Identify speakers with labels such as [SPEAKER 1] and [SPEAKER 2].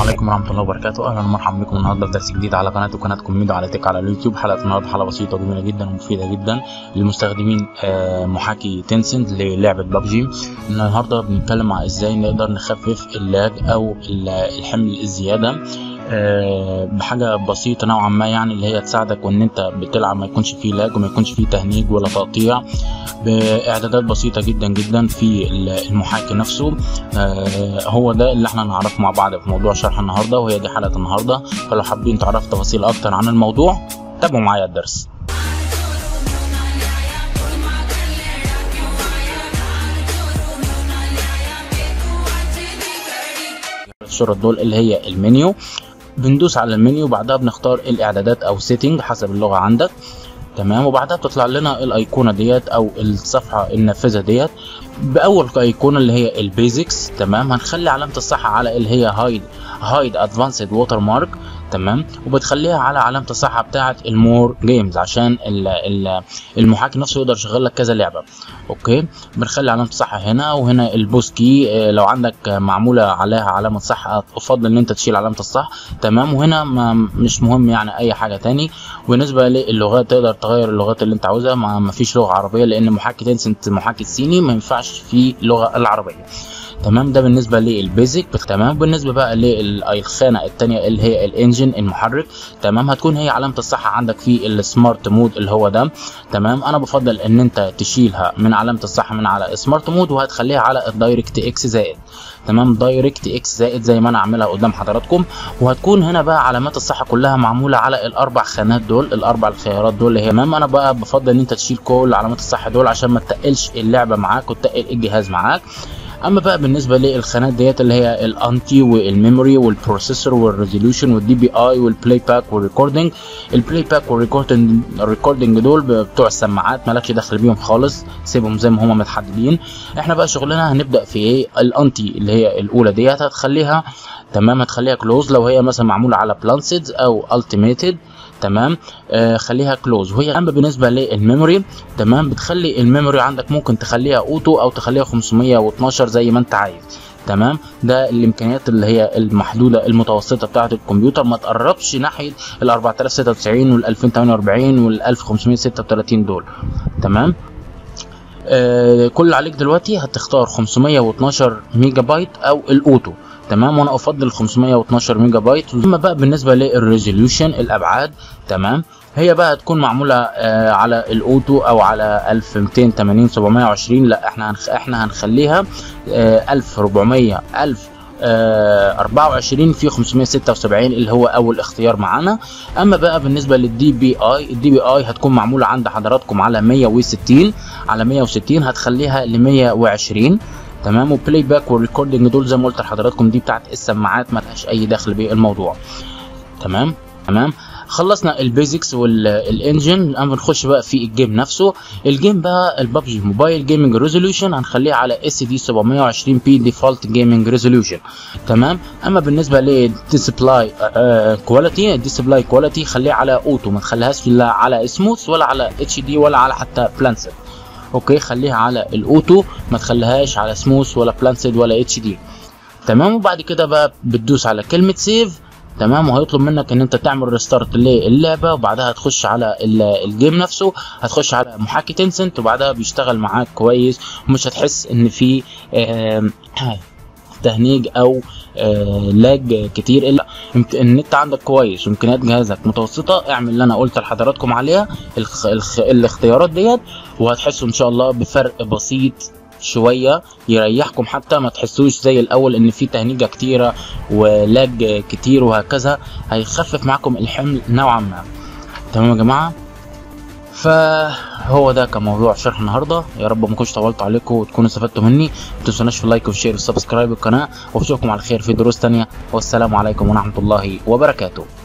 [SPEAKER 1] عليكم ورحمة الله وبركاته أهلا ومرحبا بكم النهاردة في درس جديد على قناة قناتكم ميدو على تك على اليوتيوب حلقة النهاردة حلقة بسيطة وجميلة جدا ومفيدة جدا للمستخدمين آه، محاكي تنسنت للعبة ببجي النهاردة بنتكلم على ازاي نقدر نخفف اللاج أو ال- الحمل الزيادة آه، بحاجة بسيطة نوعا ما يعني اللي هي تساعدك وان انت بتلعب ما يكونش فيه لاج وما يكونش فيه تهنيج ولا تقطيع باعدادات بسيطة جدا جدا في المحاكي نفسه آه، هو ده اللي احنا نعرفه مع بعض في موضوع شرح النهارده وهي دي حلقه النهارده فلو حابين تعرفوا تفاصيل اكتر عن الموضوع تابعوا معايا الدرس الشرط دول اللي هي المنيو بندوس على المنيو بعدها بنختار الاعدادات او سيتنج حسب اللغه عندك تمام وبعدها بتطلع لنا الايقونه ديت او الصفحه النافذه ديت باول ايقونه اللي هي البيزكس تمام هنخلي علامه الصح على اللي هي هايد هايد ادفانسد ووتر مارك تمام وبتخليها على علامه الصح بتاعه المور جيمز عشان ال- ال- المحاكي نفسه يقدر يشغل لك كذا لعبه اوكي بنخلي علامه الصح هنا وهنا البوس كي آه، لو عندك آه، معموله عليها علامه صح افضل ان انت تشيل علامه الصح تمام وهنا ما مش مهم يعني اي حاجه تاني وبالنسبه للغات تقدر تغير اللغات اللي انت عاوزها ما ما فيش لغه عربيه لان محاكي تنسنت محاكي الصيني ما ينفعش فيه اللغه العربيه تمام ده بالنسبه للبيزك تمام بالنسبه بقى للخانه الثانيه اللي هي الانجن المحرك تمام هتكون هي علامه الصح عندك في السمارت مود اللي هو ده تمام انا بفضل ان انت تشيلها من علامه الصح من على سمارت مود وهتخليها على الدايركت اكس زائد تمام دايركت اكس زائد زي ما انا عاملها قدام حضراتكم وهتكون هنا بقى علامات الصح كلها معموله على الاربع خانات دول الاربع الخيارات دول اللي هي تمام انا بقى بفضل ان انت تشيل كل علامات الصح دول عشان ما تقلش اللعبه معاك وتقل الجهاز معاك اما بقى بالنسبه للخانات ديت اللي هي الانتي والميموري والبروسيسور والريزوليوشن والدي بي اي والبلاي باك والريكوردنج البلاي باك والريكوردنج الريكوردنج دول بتوع السماعات مالكش دخل بيهم خالص سيبهم زي ما هم متحددين احنا بقى شغلنا هنبدا في ايه الانتي اللي هي الاولى ديت هتخليها تمام هتخليها كلوز لو هي مثلا معموله على بلانسيد او التيميتد تمام آه خليها كلوز وهي اما بالنسبه للميموري تمام بتخلي الميموري عندك ممكن تخليها اوتو او تخليها 512 زي ما انت عايز تمام ده الامكانيات اللي هي المحدوده المتوسطه بتاعه الكمبيوتر ما تقربش ناحيه ال 4096 وال 2048 وال 1536 دول تمام آه كل اللي عليك دلوقتي هتختار 512 ميجا بايت او الاوتو تمام وانا افضل 512 ميجا بايت اما بقى بالنسبه للريزوليوشن الابعاد تمام هي بقى هتكون معموله آه على الاوتو او على 1280 720 لا احنا هنخ... احنا هنخليها آه 1400 1000 آه 24 في 576 اللي هو اول اختيار معانا اما بقى بالنسبه للدي بي اي الدي بي اي هتكون معموله عند حضراتكم على 160 على 160 هتخليها ل 120 تمام وبلاي باك والريكوردنج دول زي ما قلت لحضراتكم دي بتاعت السماعات ما لهاش اي دخل بالموضوع تمام تمام خلصنا البيزكس والانجن اما نخش بقى في الجيم نفسه الجيم بقى الببجي موبايل جيمنج ريزوليوشن هنخليها على اس دي 720 بي ديفولت جيمنج ريزوليوشن تمام اما بالنسبه للديسبلاي كواليتي الديسبلاي كواليتي خليها على اوتو ما تخليهاش لا على سموث ولا على اتش دي ولا على حتى بلانسد اوكي خليها على الاوتو ما تخليهاش على سموث ولا بلانسد ولا اتش دي تمام وبعد كده بقى بتدوس على كلمه سيف تمام وهيطلب منك ان انت تعمل ريستارت للعبه وبعدها هتخش على ال- الجيم نفسه هتخش على محاكي تنسنت وبعدها بيشتغل معاك كويس ومش هتحس ان في آم، تهنيج او آه، لاج كتير الا إمك- النت عندك كويس وامكانيات جهازك متوسطه اعمل اللي انا قلت لحضراتكم عليها الخ... الخ... الاختيارات ديت وهتحسوا ان شاء الله بفرق بسيط شويه يريحكم حتى ما تحسوش زي الاول ان في تهنيجه كتيره ولاج كتير وهكذا هيخفف معاكم الحمل نوعا ما تمام يا جماعه فهو ده كان موضوع شرح النهارده يا رب ما كنتش طولت عليكم وتكونوا استفدتوا مني ما تنسوناش في اللايك والشير والسبسكرايب القناه واشوفكم على خير في دروس تانية والسلام عليكم ورحمه الله وبركاته